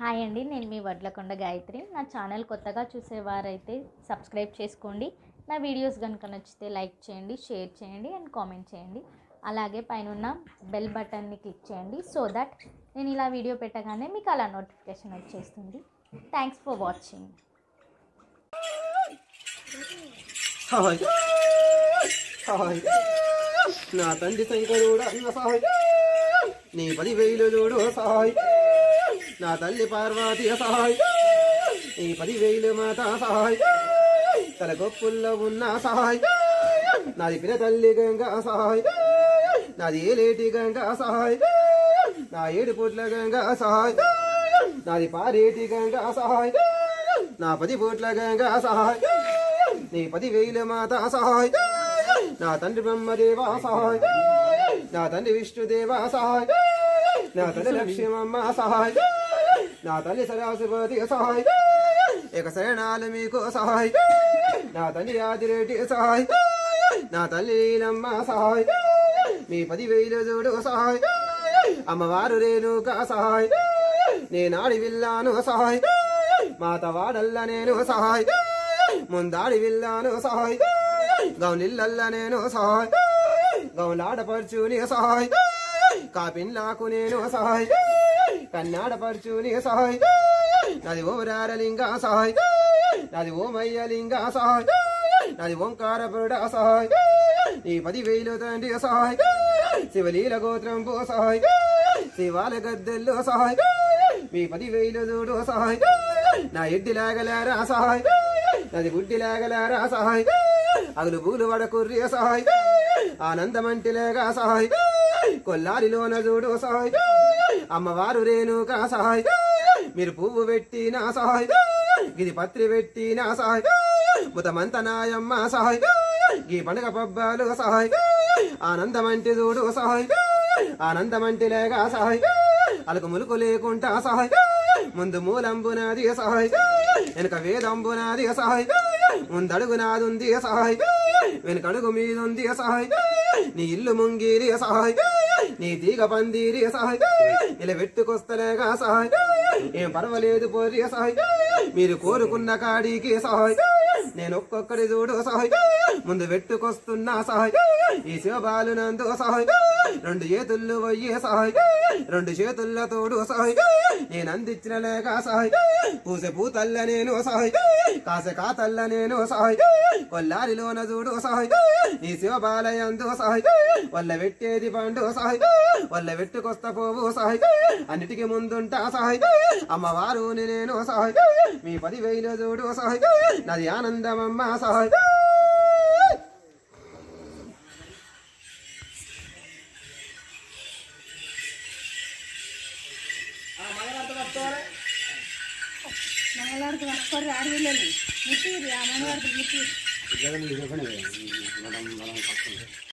hi అండి నేను మీ వడ్లకొండ గాయత్రి నా ఛానల్ కొత్తగా చూసేవారైతే సబ్స్క్రైబ్ చేసుకోండి నా వీడియోస్ కనుక నచ్చితే లైక్ చేయండి షేర్ చేయండి అండ్ కామెంట్ చేయండి అలాగే పైన బెల్ బటన్ని క్లిక్ చేయండి సో దట్ నేను ఇలా వీడియో పెట్టగానే మీకు అలా నోటిఫికేషన్ వచ్చేస్తుంది థ్యాంక్స్ ఫర్ వాచింగ్ సహాయ్ సహాయ్ నా తండ్రి శంకరుడు అన్న సహాయ్ నీ పది వేలు చూడు సహాయ్ నా తల్లి పార్వతి సహాయ్ నీ పది వేలు మాత సహాయ్ తల గొప్పుల్లో ఉన్న సహాయ్ నాది పిన తల్లి గంగా సహాయ్ నాది ఏలేటి గంగా సహాయ్ నా ఏడు పుట్ల గంగా సహాయ్ నాది పారేటి గంగా సహాయ్ నా పది పుట్ల గంగా సహాయ్ నీ పది వేలు మాత సహాయ్ నా తండ్రి బ్రహ్మదేవా సహాయ్ నా తండ్రి విష్ణుదేవా సహాయ్ నా తల్లి లక్ష్మమ్మ సహాయ్ నా తల్లి సరస్వతి సహాయ్ ఇక శరణాలు మీకు సహాయ్ నా తల్లి ఆదిరెడ్డి సహాయ్ నా తల్లి లీలమ్మ సహాయ్ మీ పది వేలు చూడు సహాయ్ అమ్మవారు రేణుక సహాయ్ నేనాడి విల్లాను సహాయ్ మాత వాడల్ల నేను సహాయ్ ముందాడి విల్లాను సహాయ్ గౌనిల్లల్ల నేను సహాయ్ గౌలాడపరచుని సహాయ్ కాపిన్లాకు నేను సహాయ్ కన్నాడపరచుని సహాయ్ నాది ఓరారలింగ సహాయ్ నాది ఓమయ్యలింగ సహాయ్ నాది ఓంకారపురుడ సహాయ్ నీ పది వేలు తండ్రి సహాయ్ శివలీల గోత్రం పో సహాయ్ శివాల గద్దెల్లో సహాయ్ మీ పది వేలు చూడు సహాయ్ నా ఎడ్డి లాగలారా సహాయ్ నాది గుడ్డి లాగలారా సహాయ్ అగులు పూలు వడకుర్రి సహాయ్ ఆనందమంటిలేగా సహాయ్ కొల్లారిలోన చూడు సహాయ్ అమ్మవారు రేణుక సహాయ్ మీరు పువ్వు పెట్టి నా సహాయ్ గిది పత్రి పెట్టి నా సహాయ్ ముతమంత నాయమ్మ సహాయ్ ఈ పండుగ పబ్బాలు సహాయ్ ఆనందమంటి చూడు సహాయ్ ఆనందమంటిలేగా సహాయ్ అలకు ములుకు లేకుంటా సహాయ్ ముందు మూలంబునాది సహాయ్ వెనుక వేదంబునాది సహాయ్ ముందడుగు నాదుంది సహాయ్ వెనుకడుగు మీదుంది సహాయ్ నీ ఇల్లు ముంగిరి సహాయ్ నీ తీగ పందిరి సహాయ్ ఇలా పెట్టుకొస్తలేగా సహాయ్ ఏం పర్వాలేదు పోరి సహాయ్ మీరు కోరుకున్న కాడికి సహాయ్ నేను ఒక్కొక్కడి చూడు సహాయ్ ముందు పెట్టుకొస్తున్నా సహాయ్ ఈ శివబాలు నందు సహాయ్ రెండు చేతుల్లో పోయి సహాయ్ రెండు చేతుల్లో తోడు సహాయ్ నేను అందించిన లేక సహాయ్ పూసె పూతల్ల నేను సహాయ్ కాసె కాతల్ల నేను సహాయ్ కొల్లారిలోన చూడు సహాయ్ నీ శివబాలయందు సహాయ్ వల్ల పెట్టేది పండు సహాయ్ వల్ల పెట్టుకొస్త పోవు సహాయ్ అన్నిటికీ ముందుంటా సహాయ్ అమ్మవారు నేను సహాయ్ మీ పది వేలు చూడు సహాయ్ నాది ఆనందమమ్మ సహాయ్ మంగళవారికి పట్టుకోరు ఆరు వెళ్ళండి ముట్టిరు ఆ మంగళవారికి ముట్టిరు జగన్